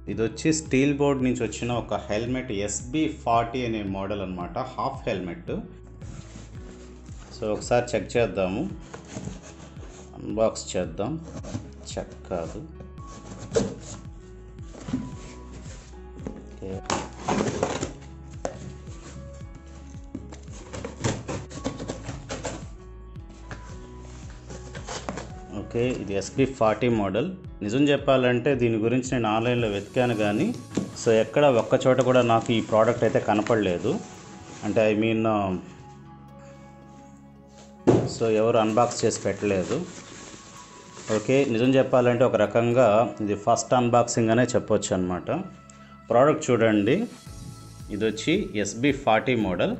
ఇది వచ్చి steel board నుంచి వచ్చిన ఒక హెల్మెట్ ఎస్బి ఫార్టీ అనే మోడల్ అనమాట హాఫ్ హెల్మెట్ సో ఒకసారి చెక్ చేద్దాము అన్బాక్స్ చేద్దాం చెక్ కాదు ఓకే ఓకే ఇది ఎస్బి ఫార్టీ మోడల్ నిజం చెప్పాలంటే దీని గురించి నేను ఆన్లైన్లో వెతికాను కానీ సో ఎక్కడ ఒక్క చోట కూడా నాకు ఈ ప్రోడక్ట్ అయితే కనపడలేదు అంటే ఐ మీన్ సో ఎవరు అన్బాక్స్ చేసి పెట్టలేదు ఓకే నిజం చెప్పాలంటే ఒక రకంగా ఇది ఫస్ట్ అన్బాక్సింగ్ అనే చెప్పొచ్చు అనమాట ప్రోడక్ట్ చూడండి ఇది వచ్చి SB forty model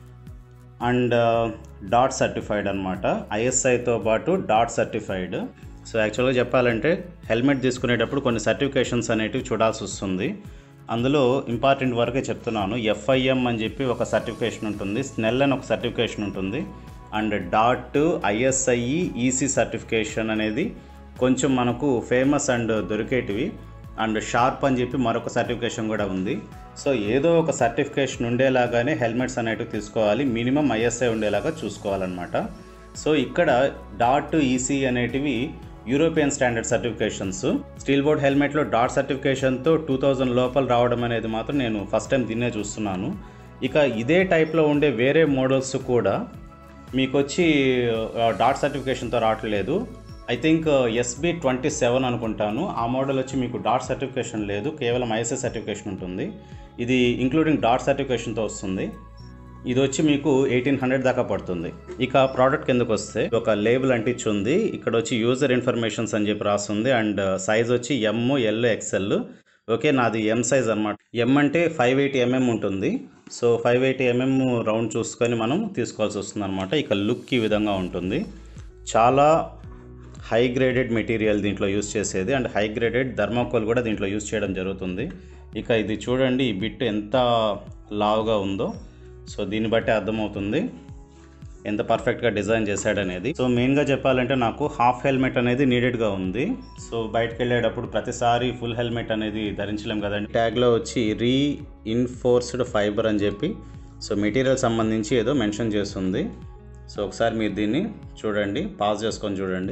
and DOT certified అనమాట ఐఎస్ఐతో పాటు డాట్ సర్టిఫైడ్ సో యాక్చువల్గా చెప్పాలంటే హెల్మెట్ తీసుకునేటప్పుడు కొన్ని సర్టిఫికేషన్స్ అనేటివి చూడాల్సి వస్తుంది అందులో ఇంపార్టెంట్ వరకే చెప్తున్నాను ఎఫ్ఐఎం అని చెప్పి ఒక సర్టిఫికేషన్ ఉంటుంది స్నెల్ అని ఒక సర్టిఫికేషన్ ఉంటుంది and DOT ISI EC certification అనేది కొంచెం మనకు ఫేమస్ అండ్ దొరికేటివి అండ్ షార్ప్ అని చెప్పి మరొక సర్టిఫికేషన్ కూడా ఉంది సో ఏదో ఒక సర్టిఫికేషన్ ఉండేలాగానే హెల్మెట్స్ అనేటివి తీసుకోవాలి మినిమం ఐఎస్ఐ ఉండేలాగా చూసుకోవాలన్నమాట సో ఇక్కడ డాట్ ఈసీ అనేటివి European standard certifications Steelbird హెల్మెట్లో డాట్ సర్టిఫికేషన్తో టూ థౌజండ్ లోపల రావడం అనేది మాత్రం నేను ఫస్ట్ టైం దీన్నే చూస్తున్నాను ఇక ఇదే టైప్లో ఉండే వేరే మోడల్స్ కూడా మీకు వచ్చి డాట్ సర్టిఫికేషన్తో రావట్లేదు I think SB twenty seven అనుకుంటాను ఆ మోడల్ వచ్చి మీకు డాట్ సర్టిఫికేషన్ లేదు కేవలం ఐఎస్ఐ సర్టిఫికేషన్ ఉంటుంది ఇది ఇంక్లూడింగ్ డాట్ సర్టిఫికేషన్తో వస్తుంది ఇది వచ్చి మీకు ఎయిటీన్ హండ్రెడ్ దాకా పడుతుంది ఇక ప్రోడక్ట్ కిందకు వస్తే ఒక లేబుల్ అంటించి ఉంది ఇక్కడ వచ్చి యూజర్ ఇన్ఫర్మేషన్స్ అని చెప్పి రాస్తుంది అండ్ సైజ్ వచ్చి ఎమ్ ఎల్ ఎక్స్ఎల్ ఓకే నాది ఎం సైజ్ అనమాట ఎం అంటే ఫైవ్ ఎయిటీ ఎంఎం ఉంటుంది so five eighty mm round చూసుకొని మనం తీసుకోవాల్సి వస్తుంది అనమాట ఇక లుక్ ఈ విధంగా ఉంటుంది చాలా హై గ్రేడెడ్ మెటీరియల్ దీంట్లో యూస్ చేసేది అండ్ హై గ్రేడెడ్ థర్మాకోల్ కూడా దీంట్లో యూస్ చేయడం జరుగుతుంది ఇక ఇది చూడండి ఈ బిట్ ఎంత లావుగా ఉందో సో దీన్ని బట్టి అర్థమవుతుంది ఎంత పర్ఫెక్ట్గా డిజైన్ చేశాడనేది సో మెయిన్గా చెప్పాలంటే నాకు హాఫ్ హెల్మెట్ అనేది నీడెడ్గా ఉంది సో బయటకు వెళ్ళేటప్పుడు ప్రతిసారి ఫుల్ హెల్మెట్ అనేది ధరించలేం కదండి ట్యాగ్లో వచ్చి రీ ఇన్ఫోర్స్డ్ ఫైబర్ అని చెప్పి సో మెటీరియల్ సంబంధించి ఏదో మెన్షన్ చేస్తుంది సో ఒకసారి మీరు దీన్ని చూడండి పాజ్ చేసుకొని చూడండి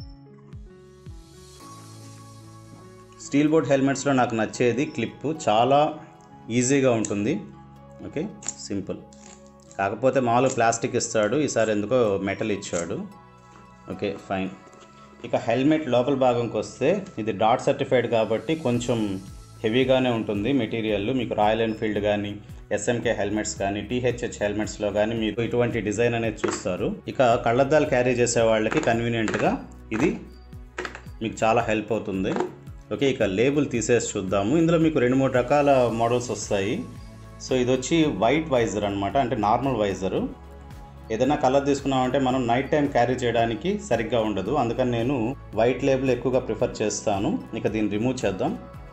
స్టీల్ బోర్డ్ హెల్మెట్స్లో నాకు నచ్చేది క్లిప్ చాలా ఈజీగా ఉంటుంది ఓకే సింపుల్ కాకపోతే మామూలు ప్లాస్టిక్ ఇస్తాడు ఈసారి ఎందుకో మెటల్ ఇచ్చాడు ఓకే ఫైన్ ఇక హెల్మెట్ లోపల భాగంకి వస్తే ఇది డాట్ సర్టిఫైడ్ కాబట్టి కొంచెం హెవీగానే ఉంటుంది మెటీరియల్ మీకు రాయల్ ఎన్ఫీల్డ్ కానీ ఎస్ఎంకే హెల్మెట్స్ కానీ టీహెచ్హెచ్ హెల్మెట్స్లో కానీ మీకు ఇటువంటి డిజైన్ అనేది చూస్తారు ఇక కళ్ళద్దాలు క్యారీ చేసే వాళ్ళకి కన్వీనియంట్గా ఇది మీకు చాలా హెల్ప్ అవుతుంది ఓకే ఇక లేబుల్ తీసేసి చూద్దాము ఇందులో మీకు రెండు మూడు రకాల మోడల్స్ వస్తాయి సో ఇది వచ్చి వైట్ వైజర్ అనమాట అంటే నార్మల్ వైజరు ఏదైనా కలర్ తీసుకున్నామంటే మనం నైట్ టైం క్యారీ చేయడానికి సరిగ్గా ఉండదు అందుకని నేను వైట్ లేబుల్ ఎక్కువగా ప్రిఫర్ చేస్తాను ఇక దీన్ని రిమూవ్ చేద్దాం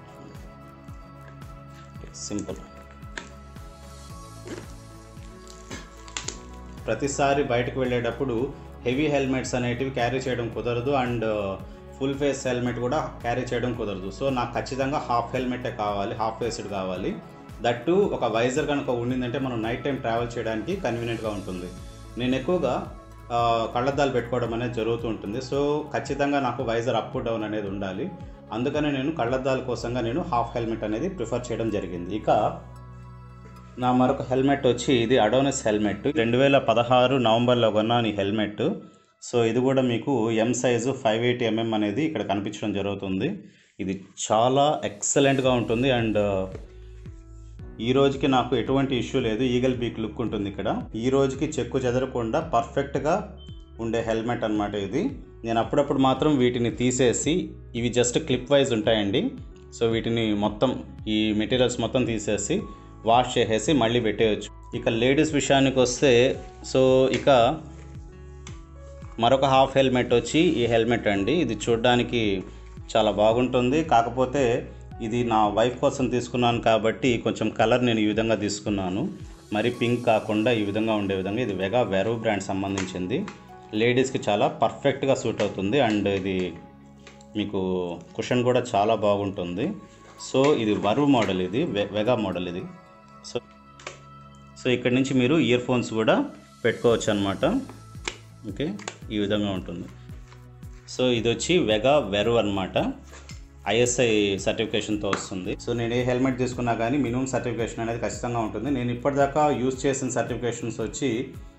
సింపుల్ ప్రతిసారి బయటకు వెళ్ళేటప్పుడు హెవీ హెల్మెట్స్ అనేటివి క్యారీ చేయడం కుదరదు అండ్ ఫుల్ ఫేస్ హెల్మెట్ కూడా క్యారీ చేయడం కుదరదు సో నాకు ఖచ్చితంగా హాఫ్ హెల్మెటే కావాలి హాఫ్ ఫేస్డ్ కావాలి దట్టు ఒక వైజర్ కనుక ఉండిందంటే మనం నైట్ టైం ట్రావెల్ చేయడానికి కన్వీనియంట్గా ఉంటుంది నేను ఎక్కువగా ఆ, కళ్ళద్దాలు పెట్టుకోవడం అనేది జరుగుతూ ఉంటుంది సో ఖచ్చితంగా నాకు వైజర్ అప్ డౌన్ అనేది ఉండాలి అందుకని నేను కళ్ళద్దాల కోసంగా నేను హాఫ్ హెల్మెట్ అనేది ప్రిఫర్ చేయడం జరిగింది ఇక నా మరొక హెల్మెట్ వచ్చి ఇది అడోనస్ హెల్మెట్ రెండు వేల పదహారు నవంబర్లో కొన్నాను ఈ హెల్మెట్ సో ఇది కూడా మీకు M size five eighty mm అనేది ఇక్కడ కనిపించడం జరుగుతుంది ఇది చాలా ఎక్సలెంట్గా ఉంటుంది అండ్ ఈ రోజుకి నాకు ఎటువంటి ఇష్యూ లేదు ఈగల్ బీక్ లుక్ ఉంటుంది ఇక్కడ ఈ రోజుకి చెక్కు చెదరకుండా పర్ఫెక్ట్గా ఉండే హెల్మెట్ అన్నమాట ఇది నేను అప్పుడప్పుడు మాత్రం వీటిని తీసేసి ఇవి జస్ట్ క్లిప్ వైజ్ ఉంటాయండి సో వీటిని మొత్తం ఈ మెటీరియల్స్ మొత్తం తీసేసి వాష్ చేసేసి మళ్ళీ పెట్టేయచ్చు ఇక లేడీస్ విషయానికి వస్తే సో ఇక మరొక హాఫ్ హెల్మెట్ వచ్చి ఈ హెల్మెట్ అండి ఇది చూడడానికి చాలా బాగుంటుంది కాకపోతే ఇది నా వైఫ్ కోసం తీసుకున్నాను కాబట్టి కొంచెం కలర్ నేను ఈ విధంగా తీసుకున్నాను మరి పింక్ కాకుండా ఈ విధంగా ఉండే విధంగా ఇది వెగా వెరో బ్రాండ్ సంబంధించింది లేడీస్కి చాలా పర్ఫెక్ట్గా సూట్ అవుతుంది అండ్ ఇది మీకు కుషన్ కూడా చాలా బాగుంటుంది సో ఇది వర్వ్ మోడల్ ఇది వె- వెగా మోడల్ ఇది సో సో ఇక్కడ నుంచి మీరు ఇయర్ ఫోన్స్ కూడా పెట్టుకోవచ్చు అనమాట ఓకే ఈ విధంగా ఉంటుంది సో ఇది వచ్చి వెగా వెర్వ్ అనమాట ఐఎస్ఐ సర్టిఫికేషన్తో వస్తుంది సో నేను ఏ హెల్మెట్ తీసుకున్నా కానీ మినిమం సర్టిఫికేషన్ అనేది ఖచ్చితంగా ఉంటుంది నేను ఇప్పటిదాకా యూజ్ చేసిన సర్టిఫికేషన్స్ వచ్చి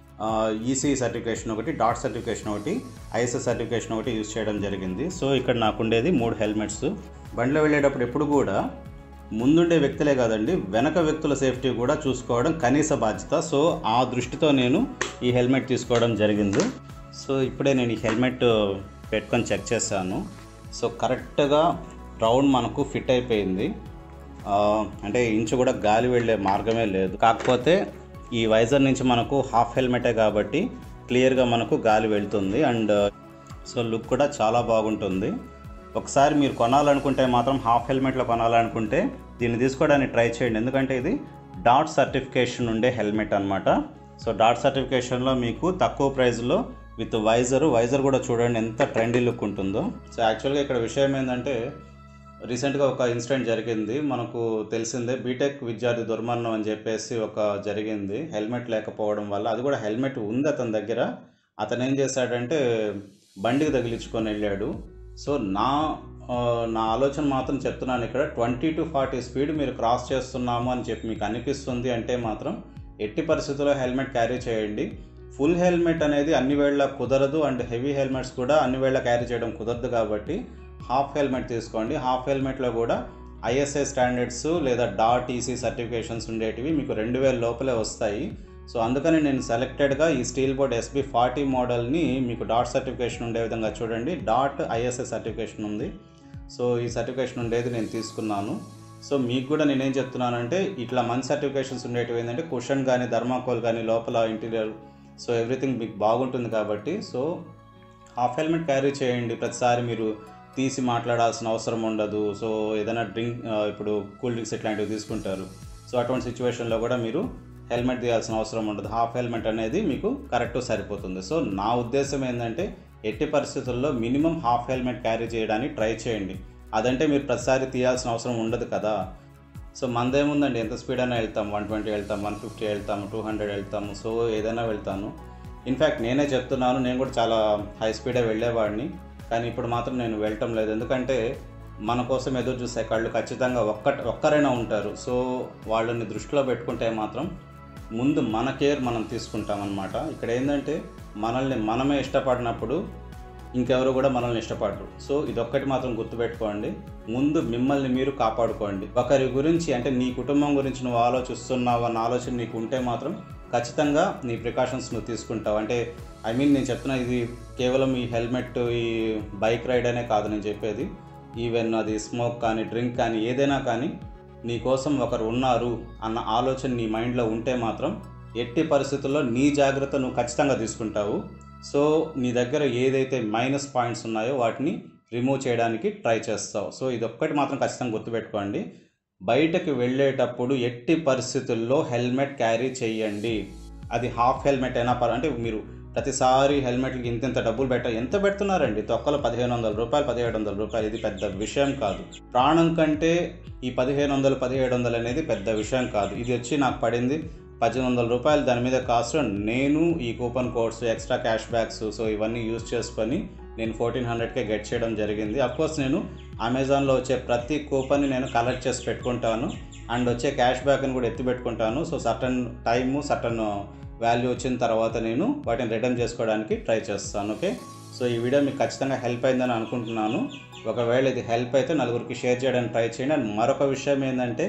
ఈసీ సర్టిఫికేషన్ ఒకటి డాట్ సర్టిఫికేషన్ ఒకటి ఐఎస్ఐ సర్టిఫికేషన్ ఒకటి యూజ్ చేయడం జరిగింది సో ఇక్కడ నాకు ఉండేది మూడు హెల్మెట్స్ బండిలో వెళ్ళేటప్పుడు ఎప్పుడు కూడా ముందుండే వ్యక్తులే కాదండి వెనక వ్యక్తుల సేఫ్టీ కూడా చూసుకోవడం కనీస బాధ్యత సో ఆ దృష్టితో నేను ఈ హెల్మెట్ తీసుకోవడం జరిగింది సో ఇప్పుడే నేను ఈ హెల్మెట్ పెట్టుకొని చెక్ చేశాను సో కరెక్ట్గా రౌండ్ మనకు ఫిట్ అయిపోయింది ఆ, అంటే ఇంచు కూడా గాలి వెళ్ళే మార్గమే లేదు కాకపోతే ఈ వైజర్ నుంచి మనకు హాఫ్ హెల్మెటే కాబట్టి క్లియర్గా మనకు గాలి వెళ్తుంది అండ్ సో లుక్ కూడా చాలా బాగుంటుంది ఒకసారి మీరు కొనాలనుకుంటే మాత్రం హాఫ్ హెల్మెట్లో కొనాలనుకుంటే దీన్ని తీసుకోవడానికి ట్రై చేయండి ఎందుకంటే ఇది డాట్ సర్టిఫికేషన్ ఉండే హెల్మెట్ అనమాట సో డాట్ సర్టిఫికేషన్లో మీకు తక్కువ ప్రైస్లో విత్ వైజర్ వైజర్ కూడా చూడండి ఎంత ట్రెండీ లుక్ ఉంటుందో సో యాక్చువల్గా ఇక్కడ విషయం ఏంటంటే రీసెంట్గా ఒక ఇన్సిడెంట్ జరిగింది మనకు తెలిసిందే బీటెక్ విద్యార్థి దుర్మరణం అని చెప్పేసి ఒక జరిగింది హెల్మెట్ లేకపోవడం వల్ల అది కూడా హెల్మెట్ ఉంది అతని దగ్గర అతను ఏం చేశాడంటే బండికి తగిలించుకొని వెళ్ళాడు సో నా ఆ, నా ఆలోచన మాత్రం చెప్తున్నాను ఇక్కడ ట్వంటీ టు ఫార్టీ స్పీడ్ మీరు క్రాస్ చేస్తున్నాము అని చెప్పి మీకు అనిపిస్తుంది అంటే మాత్రం ఎట్టి పరిస్థితుల్లో హెల్మెట్ క్యారీ చేయండి ఫుల్ హెల్మెట్ అనేది అన్ని వేళ కుదరదు అండ్ హెవీ హెల్మెట్స్ కూడా అన్ని వేళ క్యారీ చేయడం కుదరదు కాబట్టి హాఫ్ హెల్మెట్ తీసుకోండి హాఫ్ హెల్మెట్లో కూడా ఐఎస్ఐ స్టాండర్డ్స్ లేదా డాట్ ఈసీ సర్టిఫికేషన్స్ ఉండేటివి మీకు రెండు వేల లోపలే వస్తాయి సో అందుకని నేను సెలెక్టెడ్గా ఈ స్టీల్ బోర్డ్ ఎస్బీ ఫార్టీ మోడల్ని మీకు డాట్ సర్టిఫికేషన్ ఉండే విధంగా చూడండి డాట్ ఐఎస్ఐ సర్టిఫికేషన్ ఉంది సో ఈ సర్టిఫికేషన్ ఉండేది నేను తీసుకున్నాను సో మీకు కూడా నేనేం చెప్తున్నానంటే ఇట్లా మంచి సర్టిఫికేషన్స్ ఉండేటివి ఏంటంటే కుషన్ కానీ ధర్మాకోల్ కానీ లోపల ఇంటీరియర్ సో ఎవ్రీథింగ్ మీకు బాగుంటుంది కాబట్టి సో హాఫ్ హెల్మెట్ క్యారీ చేయండి ప్రతిసారి మీరు తీసి మాట్లాడాల్సిన అవసరం ఉండదు సో ఏదైనా డ్రింక్ ఆ, ఇప్పుడు కూల్ డ్రింక్స్ ఇట్లాంటివి తీసుకుంటారు సో అటువంటి సిచ్యువేషన్లో కూడా మీరు హెల్మెట్ తీయాల్సిన అవసరం ఉండదు హాఫ్ హెల్మెట్ అనేది మీకు కరెక్ట్ సరిపోతుంది సో నా ఉద్దేశం ఏంటంటే ఎట్టి పరిస్థితుల్లో మినిమం హాఫ్ హెల్మెట్ క్యారీ చేయడానికి ట్రై చేయండి అదంటే మీరు ప్రతిసారి తీయాల్సిన అవసరం ఉండదు కదా సో మనదేముందండి ఎంత స్పీడ్ అయినా వెళ్తాం వన్ ట్వంటీ వెళ్తాం వన్ ఫిఫ్టీ వెళ్తాము టూ హండ్రెడ్ వెళ్తాము సో ఏదైనా వెళ్తాను ఇన్ఫ్యాక్ట్ నేనే చెప్తున్నాను నేను కూడా చాలా హై స్పీడే వెళ్ళేవాడిని కానీ ఇప్పుడు మాత్రం నేను వెళ్ళటం లేదు ఎందుకంటే మన కోసం ఎదురు చూసే కళ్ళు ఖచ్చితంగా ఒక్క ఒక్కరైనా ఉంటారు సో వాళ్ళని దృష్టిలో పెట్టుకుంటే మాత్రం ముందు మన కేర్ మనం తీసుకుంటాం అనమాట ఇక్కడ ఏంటంటే మనల్ని మనమే ఇష్టపడినప్పుడు ఇంకెవరు కూడా మనల్ని ఇష్టపడరు సో ఇదొక్కటి మాత్రం గుర్తుపెట్టుకోండి ముందు మిమ్మల్ని మీరు కాపాడుకోండి ఒకరి గురించి అంటే నీ కుటుంబం గురించి నువ్వు ఆలోచిస్తున్నావు అన్న ఆలోచన నీకు ఉంటే మాత్రం ఖచ్చితంగా నీ ప్రికాషన్స్ నువ్వు తీసుకుంటావు అంటే ఐ మీన్ నేను చెప్తున్నా ఇది కేవలం ఈ హెల్మెట్ ఈ బైక్ రైడ్ అనే కాదు నేను చెప్పేది ఈవెన్ అది స్మోక్ కానీ డ్రింక్ కానీ ఏదైనా కానీ నీ కోసం ఒకరు ఉన్నారు అన్న ఆలోచన నీ మైండ్లో ఉంటే మాత్రం ఎట్టి పరిస్థితుల్లో నీ జాగ్రత్త నువ్వు ఖచ్చితంగా తీసుకుంటావు సో నీ దగ్గర ఏదైతే మైనస్ పాయింట్స్ ఉన్నాయో వాటిని రిమూవ్ చేయడానికి ట్రై చేస్తావు సో ఇది ఒక్కటి మాత్రం ఖచ్చితంగా గుర్తుపెట్టుకోండి బయటకు వెళ్ళేటప్పుడు ఎట్టి పరిస్థితుల్లో హెల్మెట్ క్యారీ చేయండి అది హాఫ్ హెల్మెట్ అయినా పర్ అంటే మీరు ప్రతిసారి హెల్మెట్కి ఇంత ఇంత డబ్బులు పెట్ట ఎంత పెడుతున్నారండి తొక్కలు పదిహేను వందల రూపాయలు పదిహేడు వందల రూపాయలు ఇది పెద్ద విషయం కాదు ప్రాణం కంటే ఈ పదిహేను వందలు పదిహేడు వందలు అనేది పెద్ద విషయం కాదు ఇది వచ్చి నాకు పడింది పద్దెనిమిది వందల రూపాయలు దాని మీద కాస్ట్ నేను ఈ coupon codes extra cashbacks so ఇవన్నీ యూజ్ చేసుకొని నేను ఫోర్టీన్ హండ్రెడ్కే గెట్ చేయడం జరిగింది అఫ్కోర్స్ నేను అమెజాన్లో వచ్చే ప్రతి కూపన్ని నేను కలెక్ట్ చేసి పెట్టుకుంటాను అండ్ వచ్చే క్యాష్ బ్యాక్ని కూడా ఎత్తి పెట్టుకుంటాను so certain time certain value వచ్చిన తర్వాత నేను వాటిని రిటర్న్ చేసుకోవడానికి ట్రై చేస్తాను ఓకే సో ఈ వీడియో మీకు ఖచ్చితంగా హెల్ప్ అయిందని అనుకుంటున్నాను ఒకవేళ ఇది హెల్ప్ అయితే నలుగురికి షేర్ చేయడానికి ట్రై చేయండి అండ్ మరొక విషయం ఏంటంటే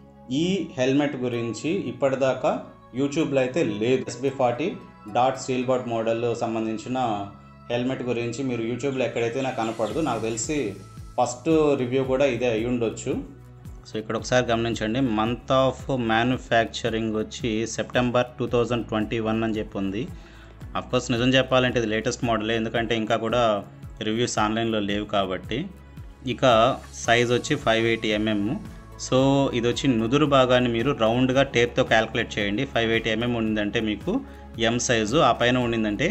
ఈ హెల్మెట్ గురించి ఇప్పటిదాకా యూట్యూబ్లో అయితే లేదు SB forty DOT Steelbird model సంబంధించిన హెల్మెట్ గురించి మీరు యూట్యూబ్లో ఎక్కడైతే నాకు కనపడదు నాకు తెలిసి ఫస్ట్ రివ్యూ కూడా ఇదే అయి ఉండొచ్చు సో ఇక్కడ ఒకసారి గమనించండి మంత్ ఆఫ్ మ్యానుఫ్యాక్చరింగ్ వచ్చి September two thousand twenty one అని చెప్పి ఉంది అఫ్కోర్స్ నిజం చెప్పాలంటే ఇది లేటెస్ట్ మోడలే ఎందుకంటే ఇంకా కూడా రివ్యూస్ ఆన్లైన్లో లేవు కాబట్టి ఇక సైజ్ వచ్చి ఫైవ్ ఎయిటీ ఎంఎం సో ఇది వచ్చి నుదురు భాగాన్ని మీరు రౌండ్గా టేప్తో క్యాల్కులేట్ చేయండి ఫైవ్ ఎయిటీ ఎంఎం ఉండిందంటే మీకు ఎం సైజు ఆ పైన ఉండిందంటే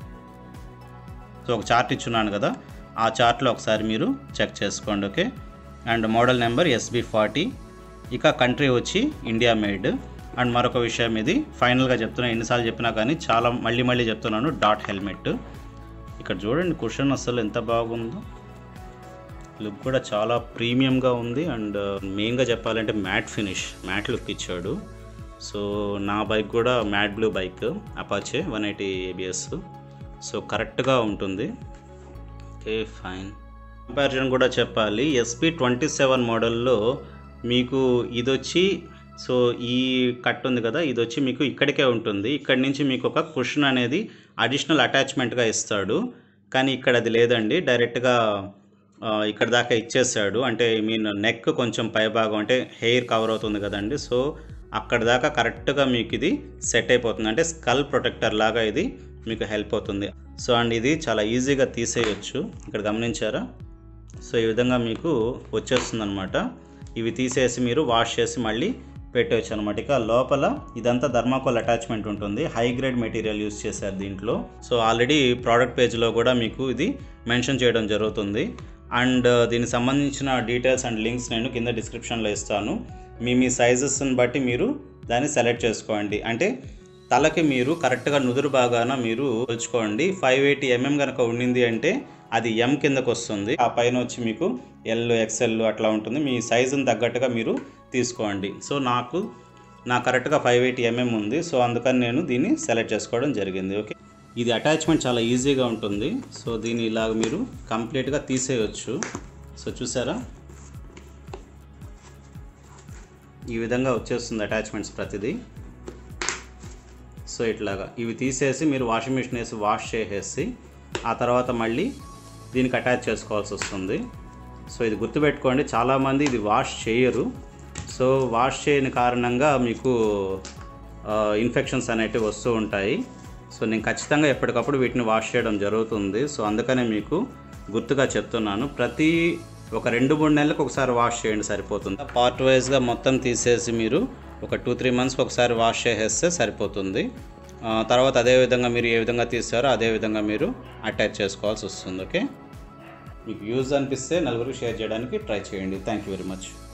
సో ఒక చార్ట్ ఇచ్చున్నాను కదా ఆ చార్ట్లో ఒకసారి మీరు చెక్ చేసుకోండి okay and model number SB forty ఇక కంట్రీ వచ్చి ఇండియా మేడ్ అండ్ మరొక విషయం ఇది ఫైనల్గా చెప్తున్నా ఎన్నిసార్లు చెప్పినా కానీ చాలా మళ్ళీ మళ్ళీ చెప్తున్నాను డాట్ హెల్మెట్ ఇక్కడ చూడండి కుషన్ అసలు ఎంత బాగుందో లుక్ కూడా చాలా ప్రీమియంగా ఉంది అండ్ మెయిన్గా చెప్పాలంటే మ్యాట్ ఫినిష్ మ్యాట్ లుక్ ఇచ్చాడు సో నా బైక్ కూడా matte blue bike Apache one eighty ABS so కరెక్ట్గా ఉంటుంది ఓకే ఫైన్ కంపారిజన్ కూడా చెప్పాలి ఎస్పీ ట్వంటీ సెవెన్ మోడల్లో మీకు ఇది వచ్చి సో ఈ కట్ ఉంది కదా ఇది వచ్చి మీకు ఇక్కడికే ఉంటుంది ఇక్కడి నుంచి మీకు ఒక కుషన్ అనేది అడిషనల్ అటాచ్మెంట్గా ఇస్తాడు కానీ ఇక్కడ అది లేదండి డైరెక్ట్గా ఆ, ఇక్కడ దాకా ఇచ్చేసాడు అంటే ఐ మీన్ నెక్ కొంచెం పైభాగం అంటే హెయిర్ కవర్ అవుతుంది కదండి సో అక్కడ దాకా కరెక్ట్గా మీకు ఇది సెట్ అయిపోతుంది అంటే స్కల్ ప్రొటెక్టర్ లాగా ఇది మీకు హెల్ప్ అవుతుంది సో అండ్ ఇది చాలా ఈజీగా తీసేయచ్చు ఇక్కడ గమనించారా సో ఈ విధంగా మీకు వచ్చేస్తుంది అనమాట ఇవి తీసేసి మీరు వాష్ చేసి మళ్ళీ పెట్టవచ్చు అనమాట ఇక లోపల ఇదంతా థర్మాకోల్ అటాచ్మెంట్ ఉంటుంది హై గ్రేడ్ మెటీరియల్ యూస్ చేశారు దీంట్లో సో ఆల్రెడీ ప్రోడక్ట్ పేజ్లో కూడా మీకు ఇది మెన్షన్ చేయడం జరుగుతుంది అండ్ దీనికి సంబంధించిన డీటెయిల్స్ అండ్ లింక్స్ నేను కింద డిస్క్రిప్షన్లో ఇస్తాను మీ మీ సైజెస్ని బట్టి మీరు దాన్ని సెలెక్ట్ చేసుకోండి అంటే తలకి మీరు కరెక్ట్గా నుదురు భాగాన మీరు కొలుచుకోండి ఫైవ్ ఎయిటీ ఎంఎం కనుక ఉండింది అంటే అది ఎం కిందకు వస్తుంది ఆ పైన వచ్చి మీకు ఎల్ ఎక్స్ఎల్ అట్లా ఉంటుంది మీ సైజుని తగ్గట్టుగా మీరు తీసుకోండి సో నాకు నా కరెక్ట్గా ఫైవ్ ఎయిటీ ఎంఎం ఉంది సో అందుకని నేను దీన్ని సెలెక్ట్ చేసుకోవడం జరిగింది ఓకే ఇది అటాచ్మెంట్ చాలా ఈజీగా ఉంటుంది సో దీన్ని ఇలాగ మీరు కంప్లీట్గా తీసేయచ్చు సో చూసారా ఈ విధంగా వచ్చేస్తుంది అటాచ్మెంట్స్ ప్రతిదీ సో ఇట్లాగా ఇవి తీసేసి మీరు వాషింగ్ మిషన్ వేసి వాష్ చేసేసి ఆ తర్వాత మళ్ళీ దీనికి అటాచ్ చేసుకోవాల్సి వస్తుంది సో ఇది గుర్తుపెట్టుకోండి చాలామంది ఇది వాష్ చేయరు సో వాష్ చేయని కారణంగా మీకు ఇన్ఫెక్షన్స్ అనేటివి వస్తూ ఉంటాయి సో నేను ఖచ్చితంగా ఎప్పటికప్పుడు వీటిని వాష్ చేయడం జరుగుతుంది సో అందుకనే మీకు గుర్తుగా చెప్తున్నాను ప్రతి ఒక రెండు మూడు నెలలకు ఒకసారి వాష్ చేయండి సరిపోతుంది పార్ట్ వైజ్గా మొత్తం తీసేసి మీరు ఒక టూ త్రీ మంత్స్కి ఒకసారి వాష్ చేసేస్తే సరిపోతుంది ఆ, తర్వాత అదే విధంగా మీరు ఏ విధంగా తీసారో అదే విధంగా మీరు అటాచ్ చేసుకోవాల్సి వస్తుంది ఓకే మీకు యూజ్ అనిపిస్తే నలుగురికి షేర్ చేయడానికి ట్రై చేయండి థ్యాంక్ యూ వెరీ మచ్